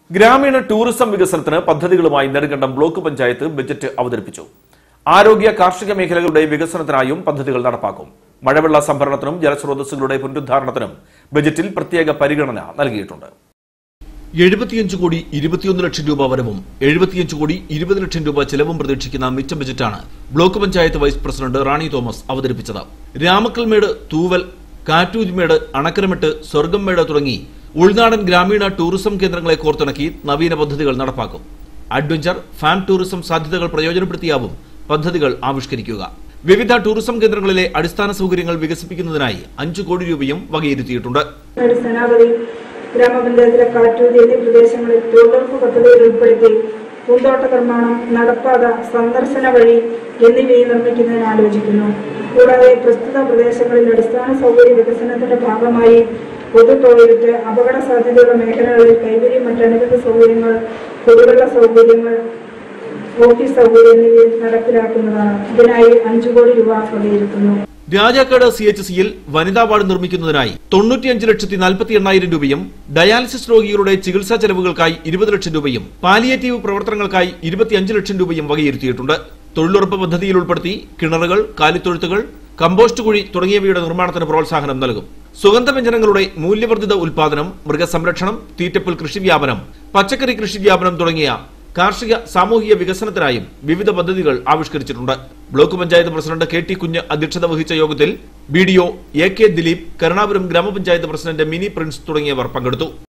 ഗ്രാമീണ ടൂറിസം വികസനത്തിന് പദ്ധതികളുമായി നെടുങ്കണ്ടം ബ്ലോക്ക് പഞ്ചായത്ത് ബജറ്റ് അവതരിപ്പിച്ചു ആരോഗ്യ കാർഷിക മേഖലകളുടെ വികസനത്തിനായും പദ്ധതികൾ നടപ്പാക്കും മഴവെള്ള സംഭരണത്തിനും ജലസ്രോതസ്സുകളുടെ പുനരുദ്ധാരണത്തിനും ബജറ്റിൽ പ്രത്യേക പരിഗണന നൽകിയിട്ടുണ്ട് എഴുപത്തിയഞ്ച് കോടി ഇരുപത്തിയൊന്ന് ലക്ഷം രൂപ വരവും എഴുപത്തിയഞ്ച് കോടി ഇരുപത് ലക്ഷം രൂപ ചെലവും പ്രതീക്ഷിക്കുന്ന മിച്ച ബജറ്റാണ് block panchayat vice president Rani Thomas അവതരിപ്പിച്ചത് രാമക്കൽമേട് തൂവൽ കാറ്റൂരിമേട് അണക്കരമെട്ട് സ്വർഗംമേട് തുടങ്ങി ഉൾനാടൻ ഗ്രാമീണ ടൂറിസം കേന്ദ്രങ്ങളെ കോർത്തിണക്കി നവീന പദ്ധതികൾ നടപ്പാക്കും അഡ്വഞ്ചർ ഫാം ടൂറിസം സാധ്യതകൾ പ്രയോജനപ്പെടുത്തിയാവും പദ്ധതികൾ ആവിഷ്കരിക്കുക വിവിധ ടൂറിസം കേന്ദ്രങ്ങളിലെ അടിസ്ഥാന സൗകര്യങ്ങൾ വികസിപ്പിക്കുന്നതിനായി അഞ്ചു കോടി രൂപയും വകയിരുത്തിയിട്ടുണ്ട് ഒരു സേനാപതി ഗ്രാമപഞ്ചായത്തിലെ കാറ്റൂരി എന്നീ പ്രദേശങ്ങളിൽ തൊഴിലുറപ്പ് പദ്ധതിയിൽ ഉൾപ്പെടുത്തി പൂന്തോട്ട നിർമ്മാണം നടപ്പാത സന്ദർശന വഴി എന്നിവയും നിർമ്മിക്കുന്നതിന് ആലോചിക്കുന്നു കൂടാതെ പ്രസ്തുത പ്രദേശങ്ങളിൽ അടിസ്ഥാന സൗകര്യ വികസനത്തിന്റെ ഭാഗമായി പൊതു ടോയ്ലറ്റ് അപകട സാധ്യതയുള്ള മേഖലകളിൽ കൈവരിയും മറ്റനുബന്ധ സൗകര്യങ്ങൾ കുടിവെള്ള സൗകര്യങ്ങൾ ഓഫീസ് സൗകര്യം എന്നിവ നടപ്പിലാക്കുന്നതാണ് ഇതിനായി അഞ്ചു കോടി രൂപ വകയിരുത്തുന്നു രാജാക്കാട് സി എച്ച് സിയിൽ വനിതാ വാർഡ് നിർമ്മിക്കുന്നതിനായി തൊണ്ണൂറ്റിയഞ്ച് ലക്ഷത്തി നാൽപ്പത്തി എണ്ണായിരം രൂപയും ഡയാലിസിസ് രോഗികളുടെ ചികിത്സാ ചെലവുകൾക്കായി ഇരുപത് ലക്ഷം രൂപയും പാലിയേറ്റീവ് പ്രവർത്തനങ്ങൾക്കായി ഇരുപത്തിയഞ്ച് ലക്ഷം രൂപയും വകയിരുത്തിയിട്ടുണ്ട് തൊഴിലുറപ്പ് പദ്ധതിയിൽ ഉൾപ്പെടുത്തി കിണറുകൾ കാലിത്തൊഴുത്തുകൾ കമ്പോസ്റ്റ് കുഴി തുടങ്ങിയവയുടെ നിർമ്മാണത്തിന് പ്രോത്സാഹനം നൽകും സുഗന്ധവ്യഞ്ജനങ്ങളുടെ മൂല്യവർദ്ധിത ഉൽപാദനം മൃഗസംരക്ഷണം തീറ്റപ്പുൽ കൃഷി വ്യാപനം പച്ചക്കറി കൃഷി വ്യാപനം തുടങ്ങിയ കാർഷിക സാമൂഹിക വികസനത്തിനായും വിവിധ പദ്ധതികൾ ആവിഷ്കരിച്ചിട്ടുണ്ട് block panchayat president K T Kunju അധ്യക്ഷത വഹിച്ച യോഗത്തിൽ B D O A K Dileep Karunapuram ഗ്രാമപഞ്ചായത്ത് പ്രസിഡന്റ് മിനി പ്രിൻസ് തുടങ്ങിയവർ പങ്കെടുത്തു